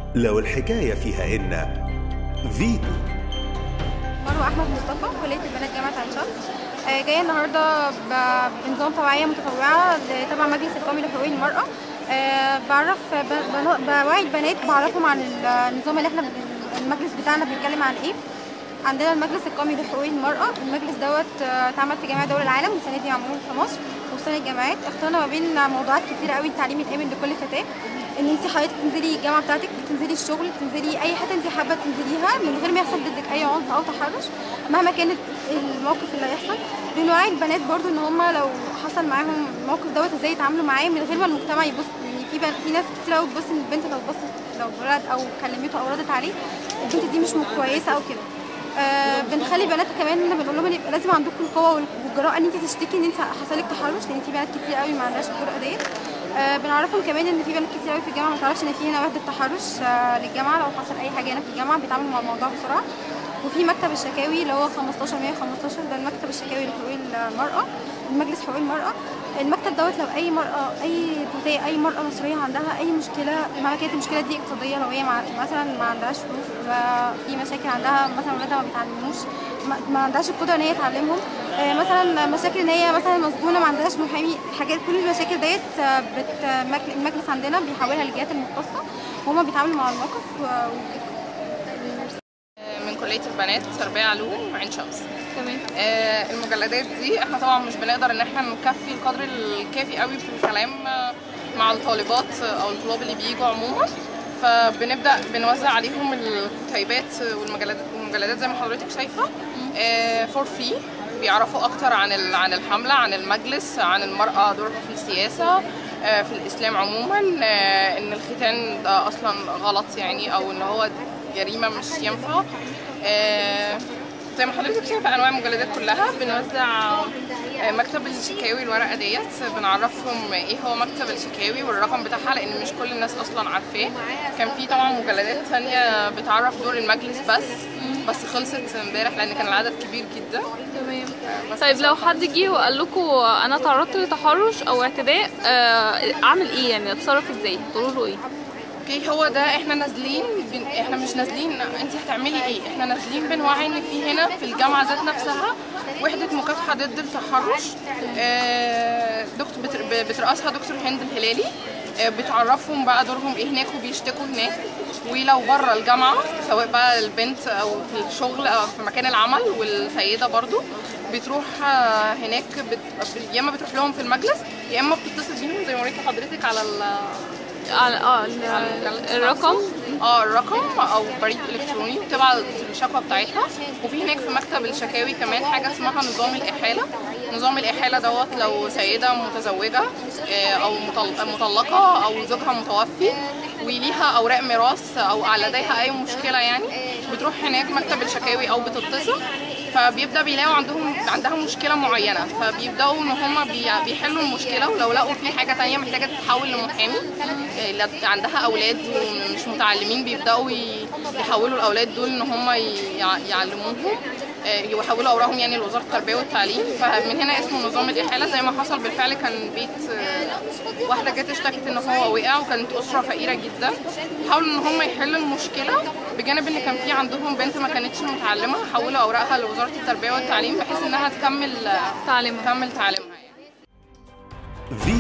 لو الحكاية فيها إن فيتو مروة أحمد مصطفى كلية البنات جامعة عين شمس آه، جاية النهاردة ب- بنظام توعية متطوعة ل- تبع مجلس القومي لحقوق المرأة آه، بعرف ب- بن- بوعي البنات بعرفهم عن ال- النظام اللي احنا بن- المجلس بتاعنا بيتكلم عن ايه عندنا المجلس القومي لحقوق المرأة المجلس دوت آه، اتعمل في جميع دول العالم والسنة دي معمول في مصر وسنة الجامعات اخترنا ما بين موضوعات كتيرة قوي التعليم الآمن لكل فتاة ان انت حضرتك تنزلي الجامعه بتاعتك تنزلي الشغل تنزلي اي حته انت حابه تنزليها من غير ما يحصل ضدك اي عنف او تحرش مهما كانت الموقف اللي هيحصل بنوعي البنات برضو ان هم لو حصل معاهم الموقف دوت ازاي يتعاملوا معاه من غير ما المجتمع يبص يعني في بن- في ناس كتير قوي بتبص ان البنت لو بصت لو ولد او كلمته او ردت عليه البنت دي مش م- كويسه او كده آه بنخلي بنات كمان ان بنقول لهم ان يبقى لازم عندكم القوه وال- والجراءه ان انت تشتكي ان انت حصل لك تحرش لان في بنات كتير قوي ما عندهاش الجرأه ديت آه بنعرفهم كمان ان في بنات كتير قوي في الجامعه ما تعرفش ان في هنا وحده تحرش آه للجامعه لو حصل اي حاجه هنا في الجامعه بيتعاملوا مع الموضوع بسرعه وفي مكتب الشكاوي اللي هو 15 115 ده المكتب الشكاوي لحقوق المرأة مجلس حقوق المرأة المكتب دوت لو أي مرأة أي فتاة أي مرأة مصرية عندها أي مشكلة مهما كانت المشكلة دي اقتصادية لو هي مع مثلا ما عندهاش فلوس في مشاكل عندها مثلا ولادها ما بيتعلموش ما- ما عندهاش القدرة إن هي تعلمهم آه، مثلا مشاكل إن هي مثلا مسجونة ما عندهاش محامي حاجات كل المشاكل ديت آه، بت مجل- المجلس عندنا بيحولها للجهات المختصة وهما بيتعاملوا مع الموقف و- من كلية البنات تربية علوم عين شمس تمام آه، المجلدات دي احنا طبعا مش بنقدر ان احنا نكفي القدر الكافي قوي في الكلام آه، مع الطالبات او الطلاب اللي بيجوا عموما فبنبدا بنوزع عليهم الكتيبات والمجلدات المجلدات زي ما حضرتك شايفه فور فري بيعرفوا اكتر عن ال- عن الحمله عن المجلس عن المراه دورها في السياسه آه، في الاسلام عموما آه، ان الختان ده اصلا غلط يعني او ان هو جريمه مش ينفع آه، زي ما حضرتك شايفه انواع المجلدات كلها بنوزع آه، مكتب الشكاوي الورقه ديت بنعرفهم ايه هو مكتب الشكاوي والرقم بتاعها لان مش كل الناس اصلا عارفاه كان في طبعا مجلدات ثانيه بتعرف دور المجلس بس بس خلصت امبارح لان كان العدد كبير جدا تمام بس طيب لو حد جه وقال لكم انا تعرضت لتحرش او اعتداء آه، اعمل ايه يعني اتصرف ازاي تقولوا له ايه اوكي هو ده احنا نازلين بن... احنا مش نازلين انت هتعملي ايه احنا نازلين بنوعي ان في هنا في الجامعه ذات نفسها وحده مكافحه ضد التحرش آه، دكتور بتر... ب- بترأسها دكتور هند الهلالي آه، بتعرفهم بقى دورهم ايه هناك وبيشتكوا هناك ولو بره الجامعه سواء بقى البنت او في الشغل او في مكان العمل والسيده برضو بتروح آه، هناك بت... يا اما بتروح لهم في المجلس يا اما بتتصل بيهم زي ما وريت حضرتك على ال... على اه ال- الرقم اه الرقم او بريد الكتروني وتبع الشكوى بتاعتها وفي هناك في مكتب الشكاوي كمان حاجه اسمها نظام الاحاله نظام الاحاله دوت لو سيده متزوجه آه، او مطل- مطلقه او زوجها متوفي وليها اوراق ميراث او لديها اي مشكله يعني بتروح هناك مكتب الشكاوي او بتتصل فبيبدا بيلاقوا عندهم عندها مشكله معينه فبيبداوا ان هم بيحلوا المشكله ولو لقوا في حاجه تانية محتاجه تتحول لمحامي آه، لا- عندها اولاد ومش متعلمين بيبداوا ي- يحولوا الاولاد دول ان هم يع- يعلموهم آه، يحولوا اوراقهم يعني لوزاره التربيه والتعليم فمن هنا اسمه نظام الاحاله زي ما حصل بالفعل كان بيت آه، واحده جت اشتكت ان هو وقع وكانت اسره فقيره جدا حاولوا ان هم يحلوا المشكله بجانب ان كان في عندهم بنت ما كانتش متعلمه حولوا اوراقها لوزاره التربيه والتعليم بحيث انها تكمل تعليم تكمل تعليمها يعني. فيتو